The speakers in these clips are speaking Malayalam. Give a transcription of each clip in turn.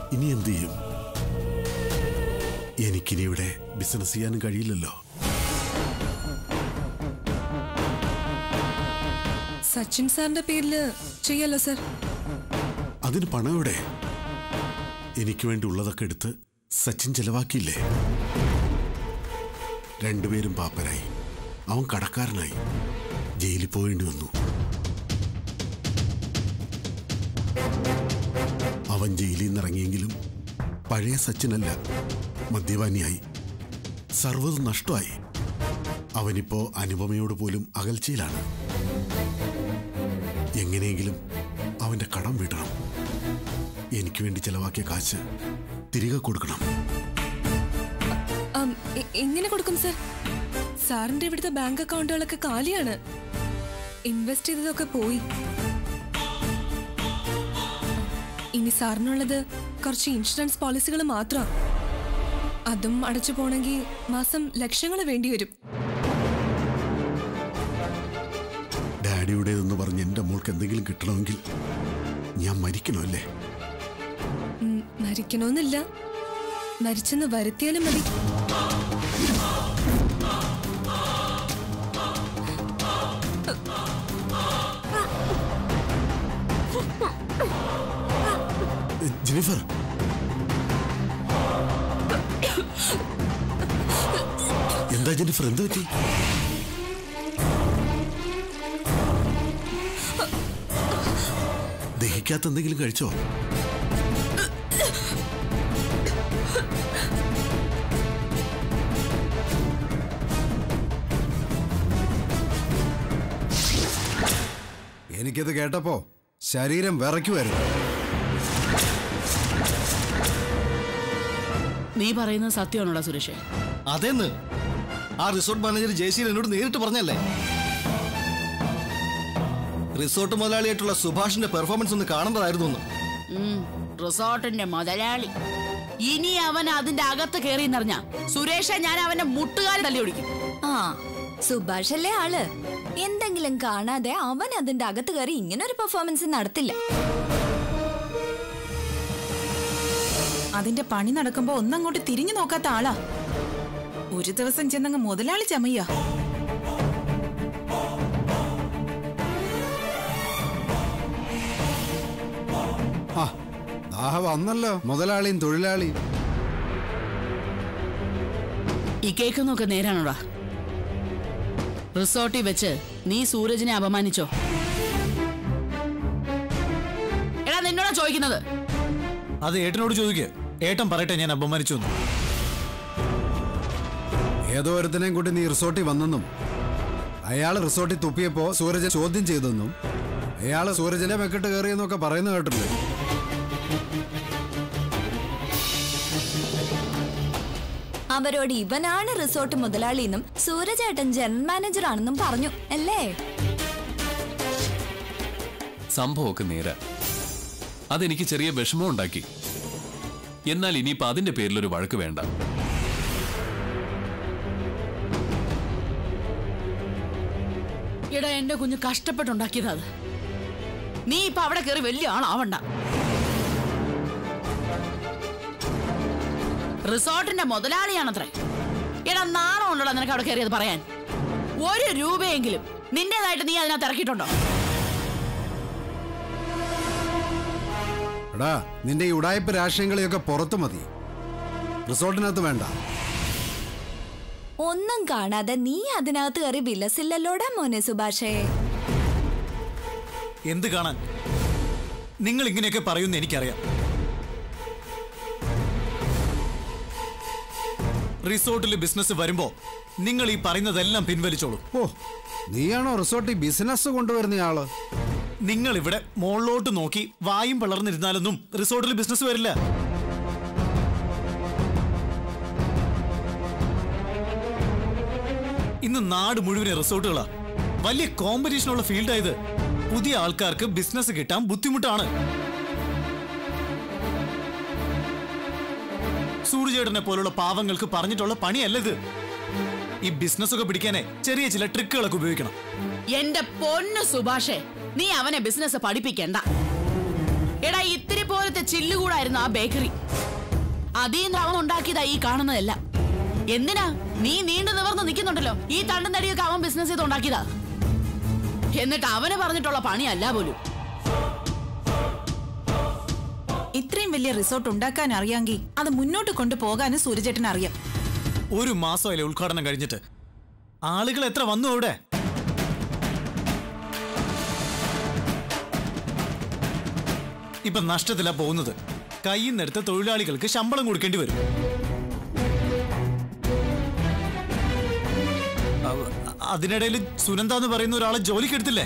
ഇനി എന്ത് ചെയ്യും എനിക്കിനി ഇവിടെ ബിസിനസ് ചെയ്യാനും കഴിയില്ലല്ലോ സച്ചിൻ സാറിന്റെ പേരില് ചെയ്യല്ലോ സർ അതിന് പണം എവിടെ എനിക്ക് വേണ്ടി ഉള്ളതൊക്കെ എടുത്ത് സച്ചിൻ ചെലവാക്കിയില്ലേ രണ്ടുപേരും പാപ്പരായി അവൻ കടക്കാരനായി ജയിലിൽ പോവേണ്ടി വന്നു അവൻ ജയിലിൽ നിന്ന് ഇറങ്ങിയെങ്കിലും പഴയ സച്ചിനല്ല മദ്യപാനിയായി സർവ്വതും നഷ്ടമായി അവനിപ്പോ അനുപമയോട് പോലും അകൽച്ചയിലാണ് എങ്ങനെയെങ്കിലും അവന്റെ കടം വീട്ടണം എനിക്ക് വേണ്ടി ചെലവാക്കിയ കാശ് തിരികെ കൊടുക്കണം ആം, എ- എങ്ങനെ കൊടുക്കും സർ സാറിന്റെ ഇവിടുത്തെ ബാങ്ക് അക്കൗണ്ടുകളൊക്കെ കാലിയാണ് ഇൻവെസ്റ്റ് ചെയ്തതൊക്കെ പോയി ഇനി സാറിനുള്ളത് കുറച്ച് ഇൻഷുറൻസ് പോളിസികൾ മാത്രം അതും അടച്ചു പോണെങ്കിൽ മാസം ലക്ഷങ്ങൾ വേണ്ടി വരും ഡാഡിയുടേതെന്ന് പറഞ്ഞ് എന്റെ മോൾക്ക് എന്തെങ്കിലും കിട്ടണമെങ്കിൽ ഞാൻ മരിക്കണമല്ലേ ഉം, മരിക്കണമെന്നില്ല മരിച്ചെന്ന് വരുത്തിയാലും മതി എ, ജെനിഫർ എന്താ ജെനിഫർ എന്താ പറ്റി ദഹിക്കാത്ത എന്തെങ്കിലും കഴിച്ചോ എനിക്കത് കേട്ടപ്പോ ശരീരം വിറയ്ക്കുമായിരുന്നു നീ പറയുന്നത് സത്യമാണോടാ സുരേഷ് അതെന്ന് ആ റിസോർട്ട് മാനേജർ ജയശീൽ എന്നോട് നേരിട്ട് പറഞ്ഞല്ലേ റിസോർട്ട് മുതലാളിയായിട്ടുള്ള സുഭാഷിന്റെ പെർഫോമൻസ് ഒന്ന് കാണേണ്ടതായിരുന്നു എന്ന് ഉം, റിസോർട്ടിന്റെ മുതലാളി ഇനി അവൻ അതിന്റെ അകത്ത് കയറിയെന്നറിഞ്ഞ സുരേഷ ഞാൻ അവന്റെ മുട്ടുകാൽ തല്ലി ഓടിക്കും ആ സുഭാഷ് അല്ലേ ആള് എന്തെങ്കിലും കാണാതെ അവൻ അതിന്റെ അകത്ത് കയറി ഇങ്ങനെ ഒരു പെർഫോമൻസ് നടത്തില്ല അതിന്റെ പണി നടക്കുമ്പോ ഒന്നങ്ങോട്ട് തിരിഞ്ഞു നോക്കാത്ത ആളാ ഒരു ദിവസം ചെന്നങ്ങ് മുതലാളി ചമയ്യ ആ ദാഹ വന്നല്ലോ മുതലാളിയും തൊഴിലാളിയും ഈ കേൾക്കുന്നൊക്കെ നേരാണോടാ റിസോർട്ടിൽ വെച്ച് നീ സൂരജിനെ അപമാനിച്ചോ എടാ നിന്നോടാ ചോദിക്കുന്നത് അത് ഏട്ടനോട് ചോദിക്കുക ഏട്ടൻ പറയട്ടെ ഞാൻ അപമാനിച്ചു എന്ന് ഏതോ ഒരുത്തനെയും കൂട്ടി നീ റിസോർട്ടിൽ വന്നെന്നും അയാൾ റിസോർട്ടിൽ തുപ്പിയപ്പോ സൂരജൻ ചോദ്യം ചെയ്തെന്നും അയാൾ സൂരജനെ മെക്കിട്ട് കയറിയെന്നൊക്കെ പറയുന്ന കേട്ടില്ലേ അവരോട് ഇവനാണ് റിസോർട്ട് മുതലാളിയെന്നും സൂരജേട്ടൻ ജനറൽ മാനേജർ ആണെന്നും പറഞ്ഞു അല്ലേ സംഭവമൊക്കെ നേരാ അതെനിക്ക് ചെറിയ വിഷമം ഉണ്ടാക്കി എന്നാൽ ഇനിയിപ്പോ അതിന്റെ പേരിൽ ഒരു വഴക്ക് വേണ്ട എടാ എന്റെ കുഞ്ഞ് കഷ്ടപ്പെട്ടുണ്ടാക്കിയതാ അത് നീ ഇപ്പൊ അവിടെ കയറി വലിയ ആളാവണ്ട റിസോർട്ടിന്റെ മുതലാളിയാണത്രേ എടാ നാണം ഉണ്ടോടാ നിനക്ക് അവിടെ കയറിയത് പറയാൻ ഒരു രൂപയെങ്കിലും നിന്റേതായിട്ട് നീ അതിനകത്ത് ഇറക്കിയിട്ടുണ്ടോ എടാ നിന്റെ ഈ ഉടായ്പ രാഷ്ട്രീയങ്ങളെയൊക്കെ പുറത്തു മതി റിസോർട്ടിനകത്ത് വേണ്ട ഒന്നും കാണാതെ നീ അതിനകത്ത് കയറി വിലസില്ലല്ലോടാ മോനെ സുഭാഷേ എന്ത് കാണാൻ നിങ്ങൾ ഇങ്ങനെയൊക്കെ പറയുമെന്ന് എനിക്കറിയാം റിസോർട്ടിൽ ബിസിനസ് വരുമ്പോ നിങ്ങൾ ഈ പറയുന്നതെല്ലാം പിൻവലിച്ചോളൂ ഓ നീയാണോ റിസോർട്ടിൽ ബിസിനസ് കൊണ്ടുവരുന്ന ആള് നിങ്ങൾ ഇവിടെ മുകളിലോട്ട് നോക്കി വായും പിളർന്നിരുന്നാലൊന്നും റിസോർട്ടിൽ ബിസിനസ് വരില്ല ഇന്ന് നാട് മുഴുവൻ റിസോർട്ടുകളാ വലിയ കോമ്പറ്റീഷനുള്ള ഫീൽഡായത് പുതിയ ആൾക്കാർക്ക് ബിസിനസ് കിട്ടാൻ ബുദ്ധിമുട്ടാണ് സൂര്യചേട്ടനെ പോലുള്ള പാവങ്ങൾക്ക് പറഞ്ഞിട്ടുള്ള പണിയല്ല ഇത് ഈ ബിസിനസ് ഒക്കെ പിടിക്കാനേ ചെറിയ ചില ട്രിക്കുകളൊക്കെ ഉപയോഗിക്കണം എന്റെ പൊന്നു സുഭാഷേ നീ അവനെ ബിസിനസ് പഠിപ്പിക്കണ്ട എടാ ഇത്തിരി പോലത്തെ ചില്ലുകൂടായിരുന്നു വരുന്ന ആ ബേക്കറി അതീന്ദ്ര അവൻ ഉണ്ടാക്കിയതാ ഈ കാണുന്നതല്ല എന്തിനാ നീ നീണ്ടു നിവർന്ന് നിൽക്കുന്നുണ്ടല്ലോ ഈ തണ്ടും തടിയൊക്കെ അവൻ ബിസിനസ് ചെയ്ത് ഉണ്ടാക്കിയതാ എന്നിട്ട് അവന് പറഞ്ഞിട്ടുള്ള പണിയല്ല പോലും ഇത്രയും വലിയ റിസോർട്ട് ഉണ്ടാക്കാൻ അറിയാമെങ്കിൽ അത് മുന്നോട്ട് കൊണ്ടുപോകാനും സൂര്യചേട്ടന് അറിയാം ഒരു മാസമല്ലേ ഉദ്ഘാടനം കഴിഞ്ഞിട്ട് ആളുകൾ എത്ര വന്നു അവിടെ ഇപ്പൊ നഷ്ടത്തിലാ പോകുന്നത് കയ്യിൽ നിന്നെടുത്ത തൊഴിലാളികൾക്ക് ശമ്പളം കൊടുക്കേണ്ടി വരും അവ- അതിനിടയിൽ സുനന്ദ എന്ന് പറയുന്ന ഒരാളെ ജോലിക്ക് എടുത്തില്ലേ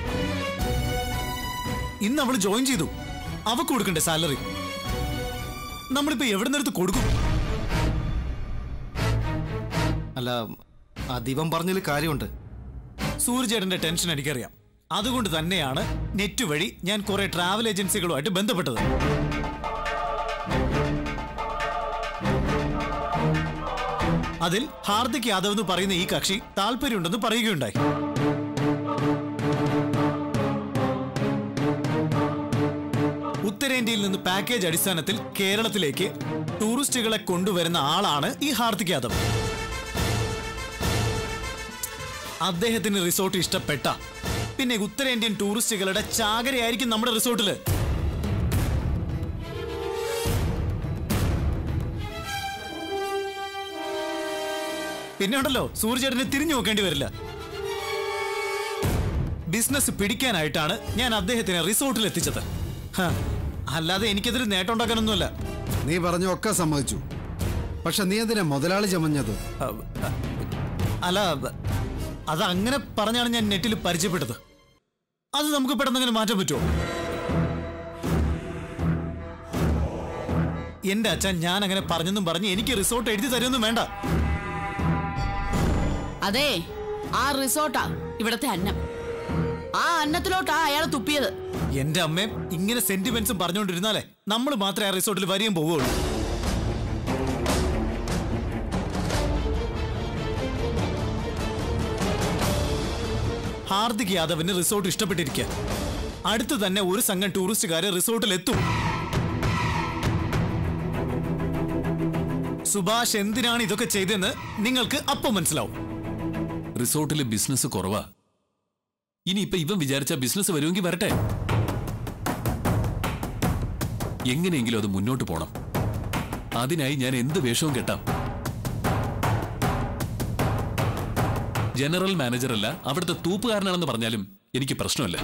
ഇന്ന് അവള് ജോയിൻ ചെയ്തു അവക്ക് കൊടുക്കണ്ടേ സാലറി നമ്മളിപ്പോ എവിടെ നിന്നെടുത്ത് കൊടുക്കും അല്ല അതിവൻ പറഞ്ഞതിൽ കാര്യമുണ്ട് സൂര്യചേട്ടന്റെ ടെൻഷൻ എനിക്കറിയാം അതുകൊണ്ട് തന്നെയാണ് നെറ്റ് വഴി ഞാൻ കുറെ ട്രാവൽ ഏജൻസികളുമായിട്ട് ബന്ധപ്പെട്ടത് അതിൽ ഹാർദിക് യാദവ് എന്ന് പറയുന്ന ഈ കക്ഷി താല്പര്യമുണ്ടെന്ന് പറയുകയുണ്ടായി ഉത്തരേന്ത്യയിൽ നിന്ന് പാക്കേജ് അടിസ്ഥാനത്തിൽ കേരളത്തിലേക്ക് ടൂറിസ്റ്റുകളെ കൊണ്ടുവരുന്ന ആളാണ് ഈ ഹാർദിക് യാദവ് അദ്ദേഹത്തിന് റിസോർട്ട് ഇഷ്ടപ്പെട്ട പിന്നെ ഉത്തരേന്ത്യൻ ടൂറിസ്റ്റുകളുടെ ചാകരയായിരിക്കും നമ്മുടെ റിസോർട്ടില് പിന്നെ ഉണ്ടല്ലോ സൂര്യചേട്ടനെ തിരിഞ്ഞു നോക്കേണ്ടി വരില്ല ബിസിനസ് പിടിക്കാനായിട്ടാണ് ഞാൻ അദ്ദേഹത്തിനെ റിസോർട്ടിൽ എത്തിച്ചത് ഹ, അല്ലാതെ എനിക്കതിൽ നേട്ടം ഉണ്ടാക്കാനൊന്നുമല്ല നീ പറഞ്ഞൊക്കെ സമ്മതിച്ചു പക്ഷെ നീ എന്തിനാ മുതലാളി ചമഞ്ഞത് അ- അ- അല്ല അത് അങ്ങനെ പറഞ്ഞാണ് ഞാൻ നെറ്റിൽ പരിചയപ്പെട്ടത് അത് നമുക്ക് പെട്ടെന്ന് അങ്ങനെ മാറ്റാൻ പറ്റുമോ എന്റെ അച്ഛൻ ഞാൻ അങ്ങനെ പറഞ്ഞെന്നും പറഞ്ഞ് എനിക്ക് റിസോർട്ട് എഴുതി തരുമെന്നും വേണ്ട അതെ ആ റിസോർട്ടാ ഇവിടത്തെ അന്നം ആ അന്നത്തിലോട്ടാ അയാൾ തുപ്പിയത് എന്റെ അമ്മയും ഇങ്ങനെ സെന്റിമെന്റ്സും പറഞ്ഞുകൊണ്ടിരുന്നാലേ നമ്മൾ മാത്രമേ ആ റിസോർട്ടിൽ വരികയും പോവുകയുള്ളൂ ഹാർദിക് യാദവിന് റിസോർട്ട് ഇഷ്ടപ്പെട്ടിരിക്കുക അടുത്ത് തന്നെ ഒരു സംഘം ടൂറിസ്റ്റുകാര് റിസോർട്ടിൽ എത്തും സുഭാഷ് എന്തിനാണ് ഇതൊക്കെ ചെയ്തതെന്ന് നിങ്ങൾക്ക് അപ്പം മനസ്സിലാവും റിസോർട്ടിൽ ബിസിനസ് കുറവാ ഇനി ഇപ്പൊ ഇവൻ വിചാരിച്ച ബിസിനസ് വരുമെങ്കിൽ വരട്ടെ എങ്ങനെയെങ്കിലും അത് മുന്നോട്ട് പോണം അതിനായി ഞാൻ എന്ത് വേഷവും കെട്ടാം ജനറൽ മാനേജർ അല്ല അവിടുത്തെ തൂപ്പുകാരനാണെന്ന് പറഞ്ഞാലും എനിക്ക് പ്രശ്നമല്ല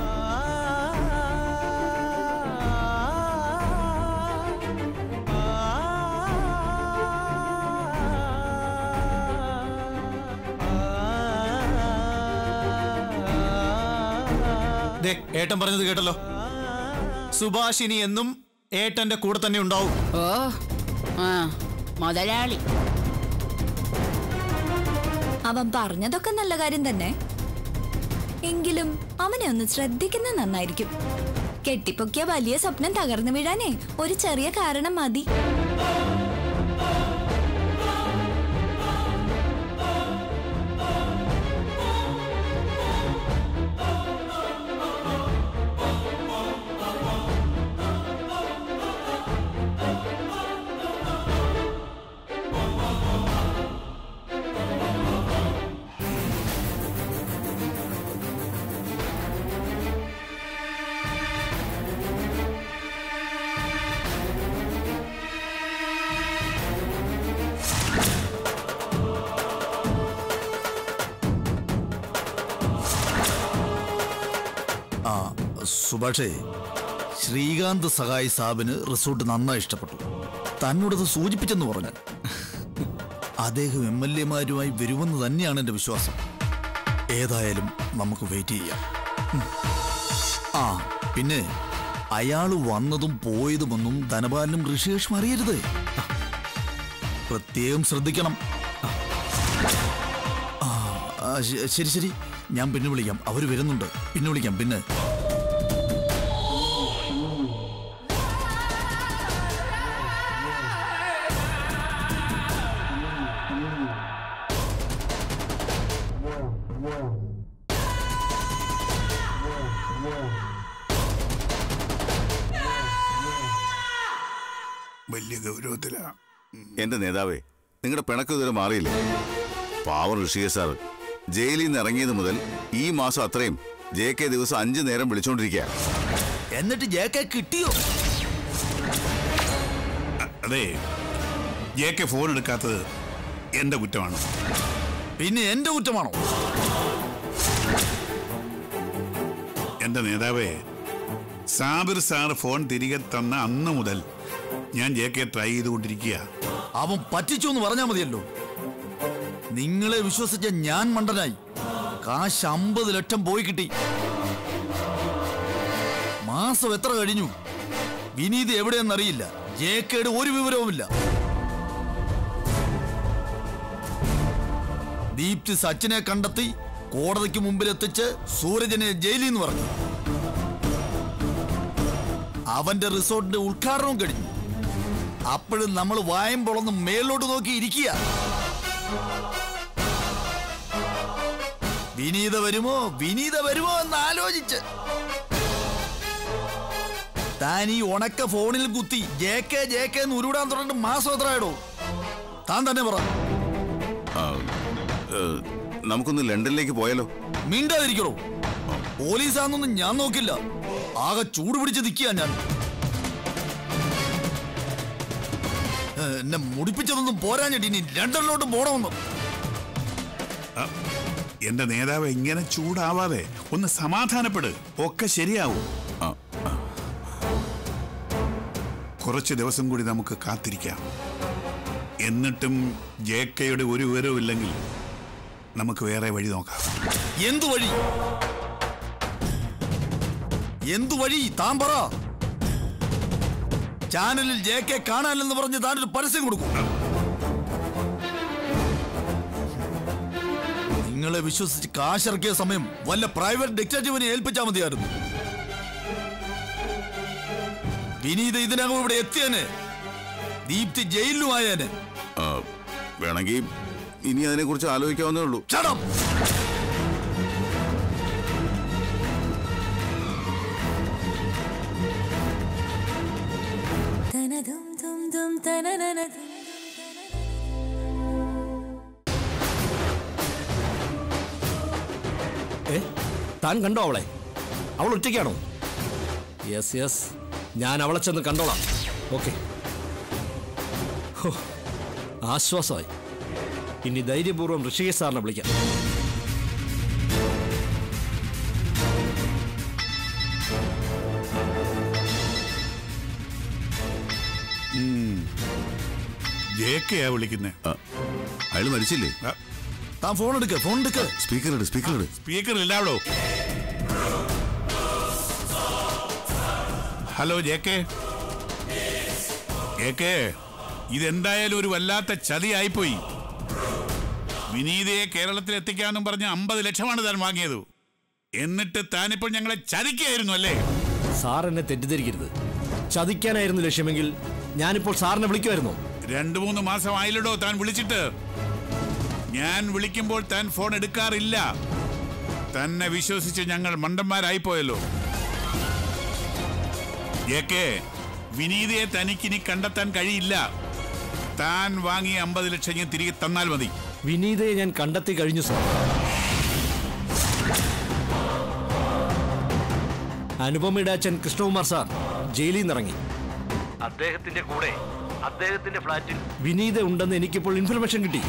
ദേ ഏട്ടൻ പറഞ്ഞത് കേട്ടല്ലോ സുഭാഷ് ഇനി എന്നും ഏട്ടന്റെ കൂടെ തന്നെ ഉണ്ടാവും ഓ ആ മുതലാളി അവൻ പറഞ്ഞതൊക്കെ നല്ല കാര്യം തന്നെ എങ്കിലും അവനെ ഒന്ന് ശ്രദ്ധിക്കുന്നത് നന്നായിരിക്കും കെട്ടിപ്പൊക്കിയ വലിയ സ്വപ്നം തകർന്നു വീഴാനേ ഒരു ചെറിയ കാരണം മതി ആ സുഭാഷേ ശ്രീകാന്ത് സഹായി സാബിന് റിസോർട്ട് നന്നായി ഇഷ്ടപ്പെട്ടു തന്നോടത് സൂചിപ്പിച്ചെന്ന് പറഞ്ഞു അദ്ദേഹം എം എൽ എമാരുമായി വരുമെന്ന് തന്നെയാണ് എൻ്റെ വിശ്വാസം ഏതായാലും നമുക്ക് വെയിറ്റ് ചെയ്യാം ഉം. ആ പിന്നെ അയാൾ വന്നതും പോയതുമൊന്നും ധനപാലനും ഋഷികേഷും അറിയരുത് പ്രത്യേകം ശ്രദ്ധിക്കണം ആ, ആ, ശ- ശരി ശരി ഞാൻ പിന്നെ വിളിക്കാം അവർ വരുന്നുണ്ട് പിന്നെ വിളിക്കാം പിന്നെ വലിയ ഗൗരവത്തിലാ എന്റെ നേതാവേ നിങ്ങളുടെ പിണക്ക് ഇതുവരെ മാറിയില്ലേ പാവം ഋഷിക സാർ ജയിലിൽ നിന്ന് ഇറങ്ങിയത് മുതൽ ഈ മാസം അത്രയും ജെ കെ ദിവസം അഞ്ചു നേരം വിളിച്ചോണ്ടിരിക്കുക എന്നിട്ട് ജെ കെ കിട്ടിയോ അതെ ജെ കെ ഫോൺ എടുക്കാത്തത് എന്റെ കുറ്റമാണ് പിന്നെ എന്റെ കുറ്റമാണോ എന്റെ നേതാവേ സാബിർ സാർ ഫോൺ തിരികെ തന്ന അന്ന് മുതൽ ഞാൻ ജെ കെ ട്രൈ ചെയ്തുകൊണ്ടിരിക്കുക അവൻ പറ്റിച്ചു എന്ന് പറഞ്ഞാൽ മതിയല്ലോ നിങ്ങളെ വിശ്വസിച്ച ഞാൻ മണ്ടനായി കാശ് അമ്പത് ലക്ഷം പോയി കിട്ടി മാസം എത്ര കഴിഞ്ഞു വിനീത് എവിടെയെന്നറിയില്ല ജേക്കയുടെ ഒരു വിവരവുമില്ല ദീപ്തി സച്ചിനെ കണ്ടെത്തി കോടതിക്ക് മുമ്പിൽ എത്തിച്ച് സൂരജനെ ജയിലിൽ നിന്ന് പറഞ്ഞു അവന്റെ റിസോർട്ടിന്റെ ഉദ്ഘാടനവും കഴിഞ്ഞു അപ്പോഴും നമ്മൾ വായം പൊളന്ന് മേലോട്ട് നോക്കി ഇരിക്കുക വിനീത വരുമോ വിനീത വരുമോ എന്ന് ആലോചിച്ച് താൻ ഈ ഉണക്ക ഫോണിൽ കുത്തി ജെ കെ ജെ കെ എന്ന് ഉരുവിടാൻ തുടങ്ങിട്ട് മാസം എത്രയാടോ താൻ തന്നെ പറ ആ, ഏ, നമുക്കൊന്ന് ലണ്ടനിലേക്ക് പോയാലോ മിണ്ടാതിരിക്കണോ പോലീസാന്നൊന്നും ഞാൻ നോക്കില്ല ആകെ ചൂട് പിടിച്ച് നിൽക്കുക ഞാൻ ഏ, എന്നെ മുടിപ്പിച്ചതൊന്നും പോരാഞ്ഞിട്ട് ഇനി ലണ്ടനിലോട്ട് പോണമെന്ന് ആ, എന്റെ നേതാവ് ഇങ്ങനെ ചൂടാവാതെ ഒന്ന് സമാധാനപ്പെട് ഒക്കെ ശരിയാവും ആ, ആ, കുറച്ച് ദിവസം കൂടി നമുക്ക് കാത്തിരിക്കാം എന്നിട്ടും ജെ കെയുടെ ഒരു വിവരവും ഇല്ലെങ്കിൽ നമുക്ക് വേറെ വഴി നോക്കാം എന്തു വഴി എന്തു വഴി താൻ പറ ചാനലിൽ ജെ കെ കാണാനില്ലെന്ന് പറഞ്ഞ് താനൊരു പരസ്യം കൊടുക്കും നിങ്ങളെ വിശ്വസിച്ച് കാശിറക്കിയ സമയം വല്ല പ്രൈവറ്റ് ഡിറ്റക്റ്റീവിനെ ഏൽപ്പിച്ചാൽ മതിയായിരുന്നു വിനീത് ഇതിനകം ഇവിടെ എത്തിയനെ ദീപ്തി ജയിലിലും ആയേനെ ആ, വേണമെങ്കിൽ ഇനി അതിനെക്കുറിച്ച് ആലോചിക്കാവുന്നേ ഉള്ളൂ ചടം ഏ താൻ കണ്ടോ അവളെ അവൾ ഒറ്റയ്ക്കാണോ യെസ് യെസ് ഞാൻ അവളെ ചെന്ന് കണ്ടോളാം ഓക്കെ ആശ്വാസമായി ഇനി ധൈര്യപൂർവ്വം ഋഷികേശ് സാറിനെ വിളിക്കാം ജെ കെയാ വിളിക്കുന്നേ ആ, അയാൾ മരിച്ചില്ലേ താൻ ഫോൺ എടുക്ക ഫോൺ എടുക്ക സ്പീക്കർ ഇട് സ്പീക്കർ ഇട് സ്പീക്കർ ഇല്ലാവടോ hello J K J K ഇതെന്തായാലും ഒരു വല്ലാത്ത ചതിയായിപ്പോയി വിനീതയെ കേരളത്തിൽ എത്തിക്കാമെന്നും പറഞ്ഞ് അമ്പത് ലക്ഷമാണ് താൻ വാങ്ങിയത് എന്നിട്ട് താനിപ്പോൾ ഞങ്ങളെ ചതിക്കായിരുന്നു അല്ലേ സാർ എന്നെ തെറ്റിദ്ധരിക്കരുത് ചതിക്കാനായിരുന്നു ലക്ഷ്യമെങ്കിൽ ഞാനിപ്പോൾ സാറിനെ വിളിക്കുമായിരുന്നു രണ്ടു മൂന്ന് മാസം ആയില്ലടോ താൻ വിളിച്ചിട്ട് ഞാൻ വിളിക്കുമ്പോൾ താൻ ഫോൺ എടുക്കാറില്ല തന്നെ വിശ്വസിച്ച് ഞങ്ങൾ മണ്ടന്മാരായിപ്പോയല്ലോ ഏക്കെ വിനീതയെ തനിക്കിനി കണ്ടെത്താൻ കഴിയില്ല താൻ വാങ്ങിയ അമ്പത് ലക്ഷം ഞാൻ തിരികെ തന്നാൽ മതി വിനീതയെ ഞാൻ കണ്ടെത്തി കഴിഞ്ഞു സാർ അനുപമയുടെ അച്ഛൻ കൃഷ്ണകുമാർ സാർ ജയിലിൽ നിന്നിറങ്ങി അദ്ദേഹത്തിന്റെ കൂടെ അദ്ദേഹത്തിന്റെ ഫ്ലാറ്റിൽ വിനീത ഉണ്ടെന്ന് എനിക്കിപ്പോൾ ഇൻഫർമേഷൻ കിട്ടി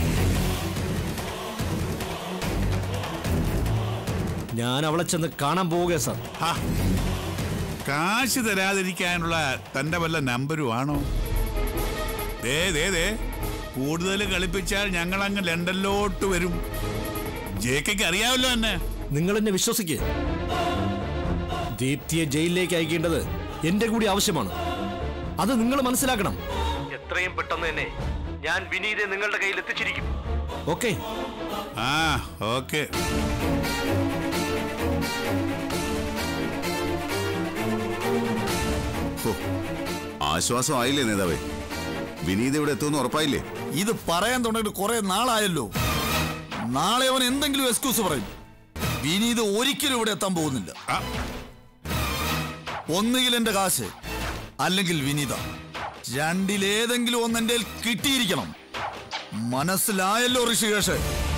ഞാൻ അവളെ ചെന്ന് കാണാൻ പോവുക സാർ ഹാ, കാശ് തരാതിരിക്കാനുള്ള തന്റെ വല്ല നമ്പരും ആണോ ദേ ദേ ദേ കൂടുതൽ കളിപ്പിച്ചാൽ ഞങ്ങൾ അങ്ങ് ലണ്ടനിലോട്ട് വരും ജേക്കയ്ക്ക് അറിയാമല്ലോ എന്നെ നിങ്ങൾ എന്നെ വിശ്വസിക്കുക ദീപ്തിയെ ജയിലിലേക്ക് അയക്കേണ്ടത് എന്റെ കൂടി ആവശ്യമാണ് അത് നിങ്ങൾ മനസ്സിലാക്കണം എത്രയും പെട്ടെന്ന് തന്നെ ഞാൻ വിനീതെ നിങ്ങളുടെ കയ്യിൽ എത്തിച്ചിരിക്കും ഓക്കെ ആ ഓക്കെ ഹോ, ആശ്വാസമായില്ലേ നേതാവേ വിനീത ഇവിടെ എത്തുമെന്ന് ഉറപ്പായില്ലേ ഇത് പറയാൻ തുടങ്ങിയിട്ട് കുറെ നാളായല്ലോ നാളെ അവൻ എന്തെങ്കിലും എക്സ്ക്യൂസ് പറയും വിനീത് ഒരിക്കലും ഇവിടെ എത്താൻ പോകുന്നില്ല ഒന്നുകിൽ എന്റെ കാശ് അല്ലെങ്കിൽ വിനീത രണ്ടിലേതെങ്കിലും ഒന്ന് എൻ്റെ കയ്യിൽ കിട്ടിയിരിക്കണം മനസ്സിലായല്ലോ ഋഷികേഷ്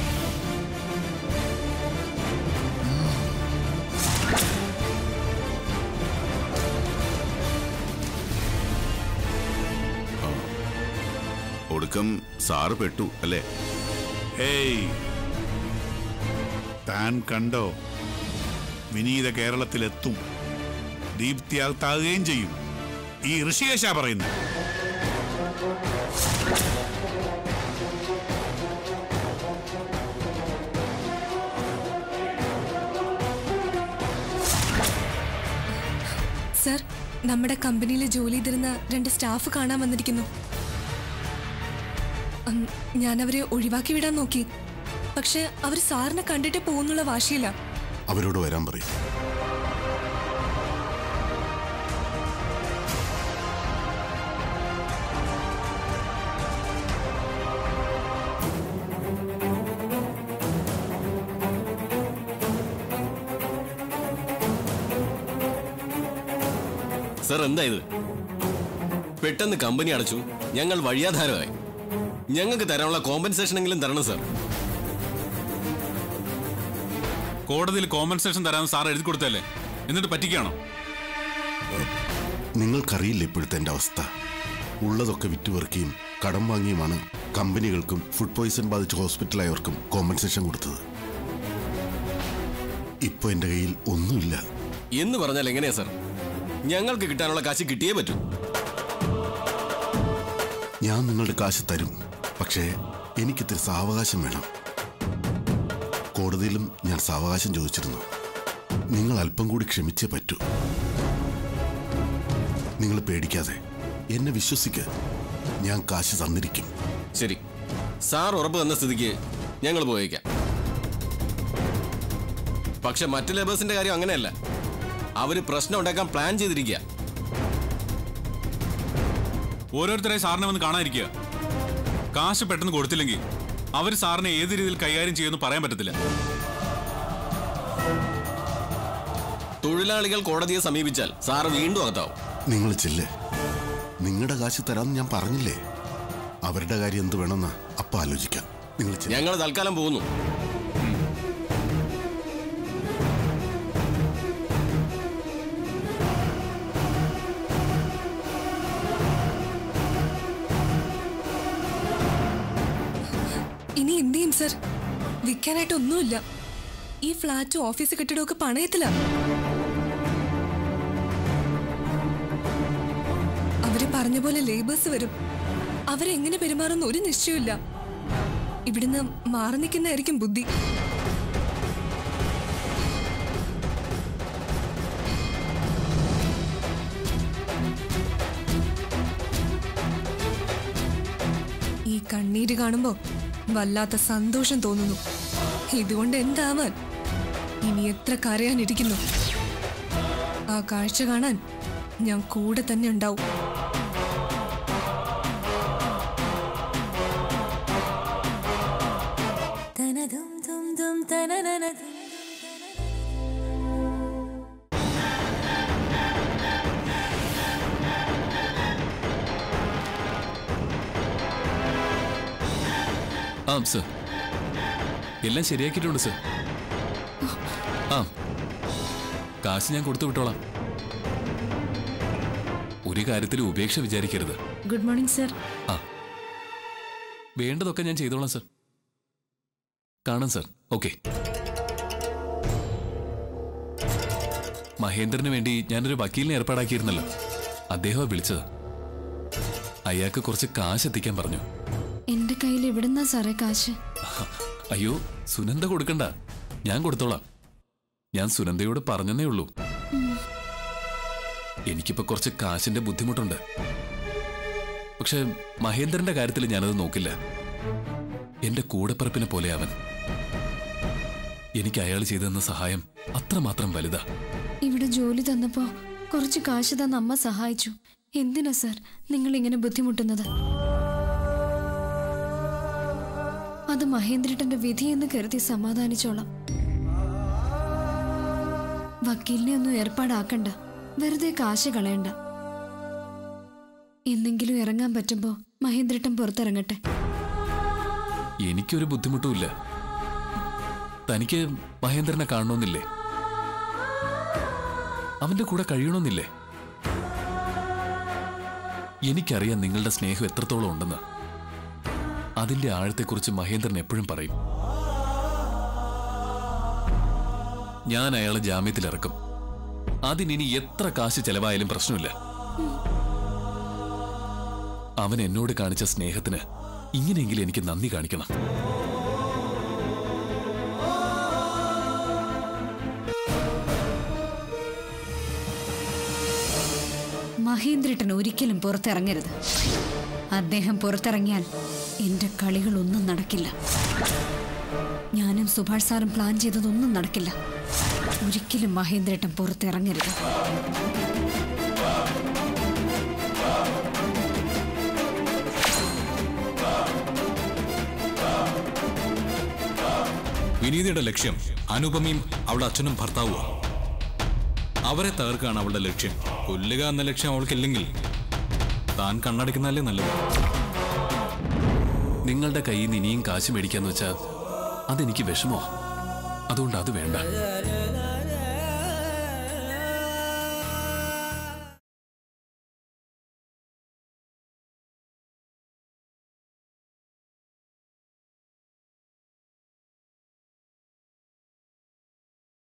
ഒടുക്കം സാറ് പെട്ടു അല്ലേ ഏയ് താൻ കണ്ടോ വിനീത കേരളത്തിലെത്തും ദീപ്തിയാകുകയും ചെയ്യും ഈ ഋഷികേശ പറയുന്നത് സർ നമ്മുടെ കമ്പനിയിൽ ജോലി ചെയ്തിരുന്ന രണ്ട് സ്റ്റാഫ് കാണാൻ വന്നിരിക്കുന്നു ഉം, ഞാൻ അവരെ ഒഴിവാക്കി വിടാൻ നോക്കി പക്ഷെ അവർ സാറിനെ കണ്ടിട്ടേ പോകുന്നുള്ള വാശിയില്ല അവരോട് വരാൻ പറയും സർ എന്താ ഇത് പെട്ടെന്ന് കമ്പനി അടച്ചു ഞങ്ങൾ വഴിയാധാരമായി ഞങ്ങൾക്ക് തരാനുള്ള കോമ്പൻസേഷൻ എങ്കിലും തരണം സർ കോടതിയിൽ കോമ്പൻസേഷൻ തരാൻ സാർ എഴുതി കൊടുത്തല്ലേ എന്നിട്ട് പറ്റിക്കാണോ നിങ്ങൾക്കറിയില്ല ഇപ്പോഴത്തെ എൻ്റെ അവസ്ഥ ഉള്ളതൊക്കെ വിറ്റുപെറുക്കിയും കടം വാങ്ങിയുമാണ് കമ്പനികൾക്കും ഫുഡ് പോയിസൺ ബാധിച്ച ഹോസ്പിറ്റലായവർക്കും കോമ്പൻസേഷൻ കൊടുത്തത് ഇപ്പൊ എൻ്റെ കയ്യിൽ ഒന്നുമില്ല എന്ന് പറഞ്ഞാൽ എങ്ങനെയാ സർ ഞങ്ങൾക്ക് കിട്ടാനുള്ള കാശ് കിട്ടിയേ പറ്റൂ ഞാൻ നിങ്ങളുടെ കാശ് തരും പക്ഷേ എനിക്കിത്തിരി സാവകാശം വേണം കോടതിയിലും ഞാൻ സാവകാശം ചോദിച്ചിരുന്നു നിങ്ങൾ അല്പം കൂടി ക്ഷമിച്ചേ പറ്റൂ നിങ്ങൾ പേടിക്കാതെ എന്നെ വിശ്വസിക്ക ഞാൻ കാശ് തന്നിരിക്കും ശരി സാർ ഉറപ്പ് തന്ന സ്ഥിതിക്ക് ഞങ്ങൾ പോയേക്കാം പക്ഷെ മറ്റു ലേബേഴ്സിന്റെ കാര്യം അങ്ങനെയല്ല അവര് പ്രശ്നം ഉണ്ടാക്കാൻ പ്ലാൻ ചെയ്തിരിക്കുക ഓരോരുത്തരെ സാറിനെ വന്ന് കാണാതിരിക്കുക കാശ് പെട്ടെന്ന് കൊടുത്തില്ലെങ്കിൽ അവർ സാറിനെ ഏത് രീതിയിൽ കൈകാര്യം ചെയ്യുമെന്ന് പറയാൻ പറ്റത്തില്ല തൊഴിലാളികൾ കോടതിയെ സമീപിച്ചാൽ സാർ വീണ്ടും അകത്താവും നിങ്ങൾ ചെല്ല് നിങ്ങളുടെ കാശ് തരാമെന്ന് ഞാൻ പറഞ്ഞില്ലേ അവരുടെ കാര്യം എന്ത് വേണമെന്ന് അപ്പം ആലോചിക്കാം നിങ്ങൾ ചെല്ല്. ഞങ്ങൾ തൽക്കാലം പോകുന്നു ഇനി എന്ത് ചെയ്യും സർ വിൽക്കാനായിട്ട് ഒന്നുമില്ല ഈ ഫ്ലാറ്റും ഓഫീസ് കെട്ടിടമൊക്കെ പണയത്തില്ല അവര് പറഞ്ഞ പോലെ ലേബേഴ്സ് വരും അവരെങ്ങനെ പെരുമാറുന്ന ഒരു നിശ്ചയമില്ല ഇവിടുന്ന് മാറി നിൽക്കുന്നതായിരിക്കും ബുദ്ധി ഈ കണ്ണീര് കാണുമ്പോ വല്ലാത്ത സന്തോഷം തോന്നുന്നു ഇതുകൊണ്ട് എന്താവാൻ ഇനി എത്ര കരയാനിരിക്കുന്നു ആ കാഴ്ച കാണാൻ ഞാൻ കൂടെ തന്നെ ഉണ്ടാവും ആ സർ എല്ലാം ശരിയാക്കിയിട്ടുണ്ട് സർ ആ കാശ് ഞാൻ കൊടുത്തു വിട്ടോളാം ഒരു കാര്യത്തിൽ ഉപേക്ഷ വിചാരിക്കരുത് ഗുഡ് മോർണിംഗ് സർ ആ വേണ്ടതൊക്കെ ഞാൻ ചെയ്തോളാം സർ കാണാം സർ ഓക്കെ മഹേന്ദ്രന് വേണ്ടി ഞാനൊരു വക്കീലിനെ ഏർപ്പാടാക്കിയിരുന്നല്ലോ അദ്ദേഹം വിളിച്ചത് അയാൾക്ക് കുറച്ച് കാശ് എത്തിക്കാൻ പറഞ്ഞു എന്റെ കയ്യിൽ എവിടുന്നാ സാറേ കാശ് അയ്യോ സുനന്ദ കൊടുക്കണ്ട ഞാൻ കൊടുത്തോളാം ഞാൻ സുനന്ദയോട് പറഞ്ഞെന്നേ ഉള്ളൂ എനിക്കിപ്പോ കുറച്ച് കാശിന്റെ ബുദ്ധിമുട്ടുണ്ട് പക്ഷെ മഹേന്ദ്രന്റെ കാര്യത്തിൽ ഞാനത് നോക്കില്ല എന്റെ കൂടെപ്പറപ്പിനെ പോലെ അവൻ എനിക്ക് അയാൾ ചെയ്തെന്ന സഹായം അത്രമാത്രം വലുതാ ഇവിടെ ജോലി തന്നപ്പോ കുറച്ച് കാശ് തന്ന അമ്മ സഹായിച്ചു എന്തിനാ സാർ നിങ്ങൾ ഇങ്ങനെ ബുദ്ധിമുട്ടുന്നത് അത് മഹേന്ദ്രട്ടന്റെ വിധിയെന്ന് കരുതി സമാധാനിച്ചോളാം വക്കീലിനെ ഒന്നും ഏർപ്പാടാക്കണ്ട വെറുതെ കാശ് കളയണ്ട എന്നെങ്കിലും ഇറങ്ങാൻ പറ്റുമ്പോ മഹേന്ദ്രട്ടൻ പുറത്തിറങ്ങട്ടെ എനിക്കൊരു ബുദ്ധിമുട്ടുമില്ല തനിക്ക് മഹേന്ദ്രനെ കാണണമെന്നില്ലേ അവന്റെ കൂടെ കഴിയണമെന്നില്ലേ എനിക്കറിയാം നിങ്ങളുടെ സ്നേഹം എത്രത്തോളം ഉണ്ടെന്ന് അതിന്റെ ആഴത്തെക്കുറിച്ച് മഹേന്ദ്രൻ എപ്പോഴും പറയും ഞാൻ അയാളെ ജാമ്യത്തിലിറക്കും അതിനി എത്ര കാശ് ചെലവായാലും പ്രശ്നമില്ല അവൻ എന്നോട് കാണിച്ച സ്നേഹത്തിന് ഇങ്ങനെയെങ്കിലും എനിക്ക് നന്ദി കാണിക്കണം മഹേന്ദ്രട്ടൻ ഒരിക്കലും പുറത്തിറങ്ങരുത് അദ്ദേഹം പുറത്തിറങ്ങിയാൽ എന്റെ കളികളൊന്നും നടക്കില്ല ഞാനും സുഭാഷ് സാറും പ്ലാൻ ചെയ്തതൊന്നും നടക്കില്ല ഒരിക്കലും മഹേന്ദ്രട്ടൻ പുറത്തിറങ്ങരുത് വിനീതയുടെ ലക്ഷ്യം അനുപമയും അവളുടെ അച്ഛനും ഭർത്താവുമാണ് അവരെ തകർക്കാണ് അവളുടെ ലക്ഷ്യം കൊല്ലുക എന്ന ലക്ഷ്യം അവൾക്കില്ലെങ്കിൽ താൻ കണ്ണടയ്ക്കുന്നതല്ലേ നല്ലത് നിങ്ങളുടെ കയ്യിൽ നിന്ന് ഇനിയും കാശ് മേടിക്കാന്ന് വെച്ചാൽ അതെനിക്ക് വിഷമോ അതുകൊണ്ട് അത് വേണ്ട